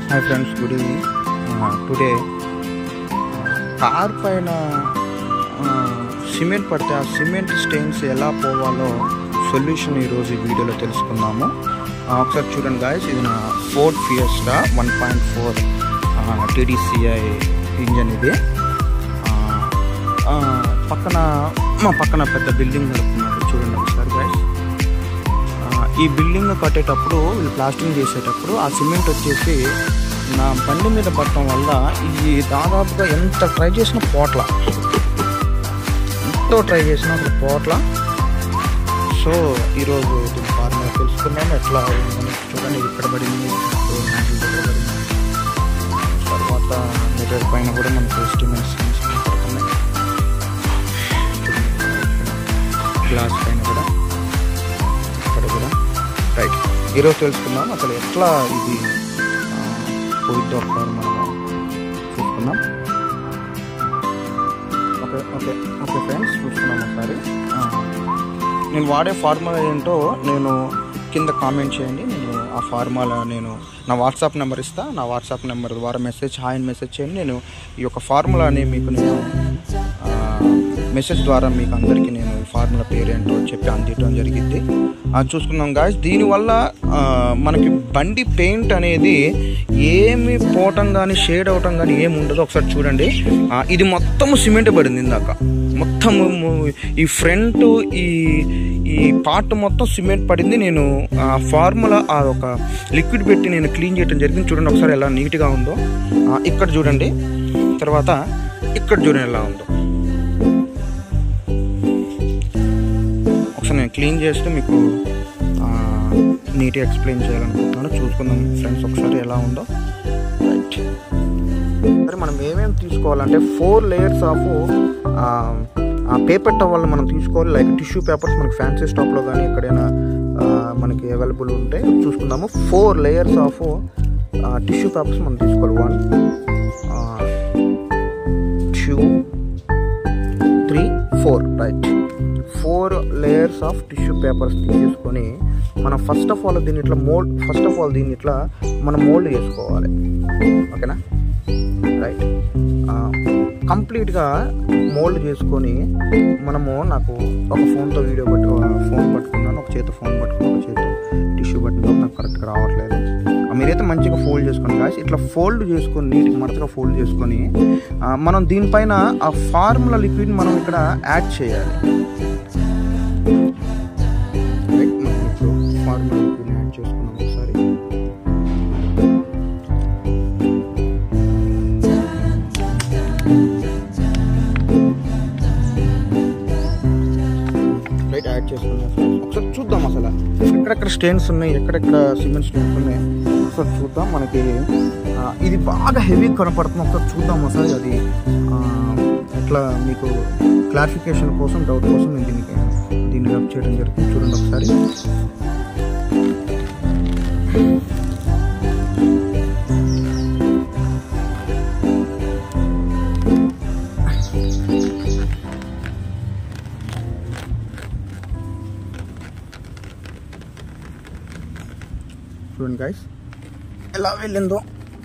hi friends good evening today car పైన cement పడితే ఆ సిమెంట్ స్టెయిన్స్ ఎలా పోవాలో సొల్యూషన్ ఈరోజు ఈ వీడియోలో తెలుసుకుందాము ఆ, ఒకసారి చూడండి గాయస్ ఇది నా Ford Fiesta one point four TDCi engine ఇది ఆ, ఆ, పక్కన మా పక్కన పెద్ద బిల్డింగ్ నడుపుతున్నారు చూడండి ఒకసారి గాయస్ ఆ, ఈ బిల్డింగ్ కట్టేటప్పుడు వీళ్ళు ప్లాస్టింగ్ చేసేటప్పుడు ఆ సిమెంట్ వచ్చేసి నా బండి మీద పడటం వల్ల ఇది దాదాపుగా ఎంత ట్రై చేసినా పోట్ల ఎంతో ట్రై చేసినా అసలు పోట్ల సో ఈరోజు దీని ఫార్ములా తెలుసుకున్నాను ఎట్లా ఉందని చూడండి ఇది ఇక్కడ పడింది ఇప్పుడు హ్యాండిల్ దగ్గర పడింది తర్వాత మిర్రర్ పైన కూడా మనకు ఎస్టిమేట్స్ పడుతున్నాయి గ్లాస్ పైన కూడా ఇక్కడ కూడా రైట్ ఈరోజు తెలుసుకుందాం అసలు ఎట్లా ఇది ఆ, పోయిద్దో ఒకసారి మనం చూసుకుందాం ఓకే ఓకే ఓకే ఫ్రెండ్స్ చూసుకున్నాం ఒకసారి ఆ, నేను వాడే ఫార్ములా ఏంటో నేను కింద కామెంట్ చేయండి నేను ఆ ఫార్ములా నేను నా వాట్సాప్ నెంబర్ ఇస్తా నా వాట్సాప్ నెంబర్ ద్వారా మెసేజ్ హాయ్ అని మెసేజ్ చేయండి నేను ఈ యొక్క ఫార్ములాని మీకు నేను ఆ, మెసేజ్ ద్వారా మీకు అందరికీ నేను ఈ ఫార్ములా పేరు ఏంటో చెప్పి అందించడం జరిగింది ఆ, చూసుకుందాం గాయస్ దీనివల్ల ఆ, మనకి బండి పెయింట్ అనేది ఏమి పోవటం కానీ షేడ్ అవటం కానీ ఏమి ఉండదు ఒకసారి చూడండి ఆ, ఇది మొత్తం సిమెంట్ పడింది ఇందాక మొత్తం ఈ ఫ్రంట్ ఈ ఈ పార్ట్ మొత్తం సిమెంట్ పడింది నేను ఆ ఫార్ములా ఆ ఒక లిక్విడ్ పెట్టి నేను క్లీన్ చేయడం జరిగింది చూడండి ఒకసారి ఎలా నీట్గా ఉందో ఆ, ఇక్కడ చూడండి తర్వాత ఇక్కడ చూడండి ఎలా ఉందో ఒకసారి నేను క్లీన్ చేస్తూ మీకు ఆ, నీట్గా ఎక్స్ప్లెయిన్ చేయాలనుకుంటున్నాను చూసుకుందాం ఫ్రెండ్స్ ఒకసారి ఎలా ఉందో రైట్ సరే మనం ఏమేమి తీసుకోవాలంటే four layers of uh paper towel మనం తీసుకోవాలి లైక్ టిష్యూ పేపర్స్ మనకి ఫ్యాన్సీ స్టాప్లో కానీ ఎక్కడైనా ఆ, మనకి అవైలబుల్ ఉంటే చూసుకుందాము four layers of tissue papers మనం తీసుకోవాలి one two three four right four layers of tissue papers తీసేసుకొని మనం ఫస్ట్ ఆఫ్ ఆల్ దీన్ని ఇట్లా మోల్డ్ ఫస్ట్ ఆఫ్ ఆల్ దీన్ని ఇట్లా మనం మోల్డ్ చేసుకోవాలి ఓకేనా రైట్ కంప్లీట్గా మోల్డ్ చేసుకొని మనము నాకు ఒక ఫోన్తో వీడియో పట్టు ఫోన్ పట్టుకున్నాను ఒక చేత ఫోన్ పట్టుకున్నాను ఒక చేత టిష్యూ పట్టుకున్నాను నాకు కరెక్ట్గా రావట్లేదు ఆ, మీరైతే మంచిగా ఫోల్డ్ చేసుకోండి గాయస్ ఇట్లా ఫోల్డ్ చేసుకొని నీట్గా మడతగా ఫోల్డ్ చేసుకొని ఆ, మనం దీనిపైన ఆ ఫార్ములా లిక్విడ్ మనం ఇక్కడ యాడ్ చేయాలి రైట్ మనం ఇప్పుడు ఫార్ములా లిక్విడ్ యాడ్ చేసుకున్నాం ఒకసారి రైట్ యాడ్ చేసుకున్నాం ఫ్రెండ్స్ ఒకసారి చూద్దాం అసలు ఎక్కడెక్కడ స్టెయిన్స్ ఉన్నాయి ఎక్కడెక్కడ సిమెంట్ స్టెయిన్స్ ఉన్నాయి ఒకసారి చూద్దాం మనకి ఆ, ఇది బాగా హెవీ కనపడుతుంది ఒకసారి చూద్దాం అసలు అది ఆ, ఎట్లా మీకు క్లారిఫికేషన్ కోసం డౌట్ కోసం నేను దీనికి దీన్ని రబ్ చేయడం జరుగుతుంది చూడండి ఒకసారి చూడండి గైస్ ఎలా వెళ్ళిందో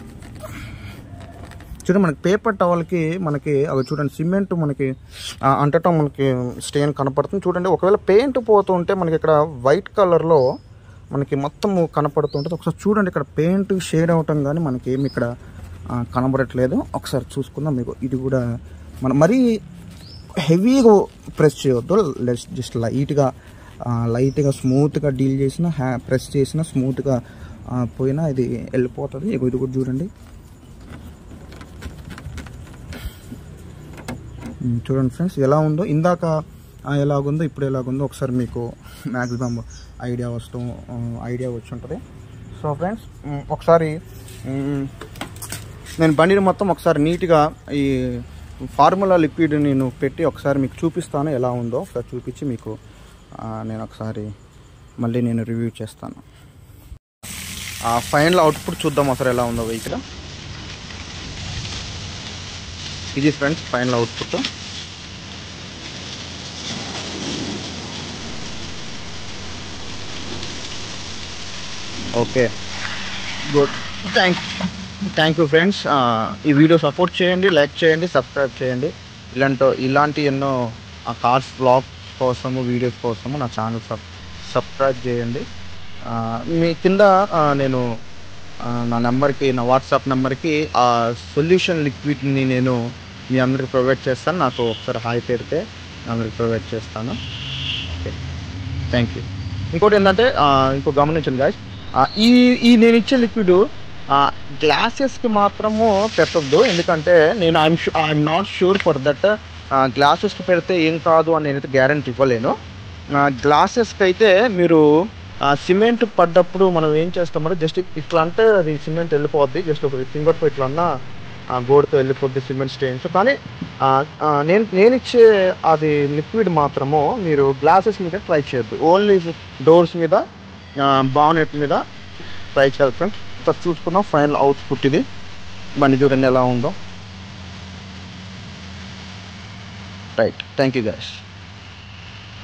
చూడండి మనకి పేపర్ టవల్కి మనకి అవి చూడండి సిమెంట్ మనకి ఆ, అంటటం మనకి స్టెయిన్ కనపడుతుంది చూడండి ఒకవేళ పెయింట్ పోతుంటే మనకి ఇక్కడ వైట్ కలర్లో మనకి మొత్తం కనపడుతుంటుంది ఒకసారి చూడండి ఇక్కడ పెయింట్ షేడ్ అవటం కానీ మనకి ఏమి ఇక్కడ ఆ, కనబడట్లేదు ఒకసారి చూసుకుందాం మీకు ఇది కూడా మనం మరీ హెవీగా ప్రెస్ చేయొద్దు లెస్ జస్ట్ లైట్గా లైట్గా స్మూత్గా డీల్ చేసిన హ్యా ప్రెస్ చేసిన స్మూత్గా పోయినా ఇది వెళ్ళిపోతుంది ఇగో ఇది కూడా చూడండి ఉమ్, చూడండి ఫ్రెండ్స్ ఎలా ఉందో ఇందాక ఆ, ఎలాగుందో ఇప్పుడు ఎలాగుందో ఒకసారి మీకు మ్యాక్సిమం ఐడియా వస్తూ ఐడియా వచ్చి ఉంటుంది సో ఫ్రెండ్స్ ఉమ్, ఒకసారి ఉమ్, నేను బండిని మొత్తం ఒకసారి నీట్గా ఈ ఫార్ములా లిక్విడ్ నేను పెట్టి ఒకసారి మీకు చూపిస్తాను ఎలా ఉందో ఒకసారి చూపించి మీకు ఆ, నేను ఒకసారి మళ్ళీ నేను రివ్యూ చేస్తాను ఆ ఫైనల్ అవుట్పుట్ చూద్దాం అసలు ఎలా ఉందో వెహికల్ ఇది friends final output okay good thank thank you friends ఈ వీడియో సపోర్ట్ చేయండి లైక్ చేయండి సబ్స్క్రైబ్ చేయండి ఇలాంటి ఇలాంటి ఎన్నో కార్స్ బ్లాగ్ కోసము వీడియోస్ కోసము నా ఛానల్ సబ్ సబ్స్క్రైబ్ చేయండి ఆ, మీ కింద ఆ, నేను ఆ, నా నెంబర్కి నా వాట్సాప్ నెంబర్కి ఆ సొల్యూషన్ లిక్విడ్ని నేను మీ అందరికి ప్రొవైడ్ చేస్తాను నాకు ఒకసారి హాయ్ పెడితే అందరికి ప్రొవైడ్ చేస్తాను ఓకే థ్యాంక్ యూ ఇంకోటి ఏంటంటే ఆ, ఇంకో గమనించండి గాయస్ ఈ ఈ నేను ఇచ్చే లిక్విడ్ గ్లాసెస్కి మాత్రము పెట్టొద్దు ఎందుకంటే నేను I'm I'm not sure for that గ్లాసెస్కి పెడితే ఏం కాదు అని నేనైతే గ్యారంటీ ఇవ్వలేను గ్లాసెస్కి అయితే మీరు సిమెంట్ పడ్డప్పుడు మనం ఏం చేస్తామంటే జస్ట్ ఇట్లా అంటే అది సిమెంట్ వెళ్ళిపోద్ది జస్ట్ ఒక ఫింగర్తో ఇట్లా అన్నా ఆ గోడతో వెళ్ళిపోద్ది సిమెంట్ స్టెయిన్స్ కానీ ఆ, ఆ, నేను నేను ఇచ్చే అది లిక్విడ్ మాత్రము మీరు గ్లాసెస్ మీద ట్రై చేయొద్దు ఓన్లీ డోర్స్ మీద బానెట్ మీద ట్రై చేయాలి ఫ్రెండ్స్ ఇక్కడ చూసుకున్నాం ఫైనల్ అవుట్పుట్ ఇది బండి చూడండి ఎలా ఉందో రైట్ థ్యాంక్ యూ గైస్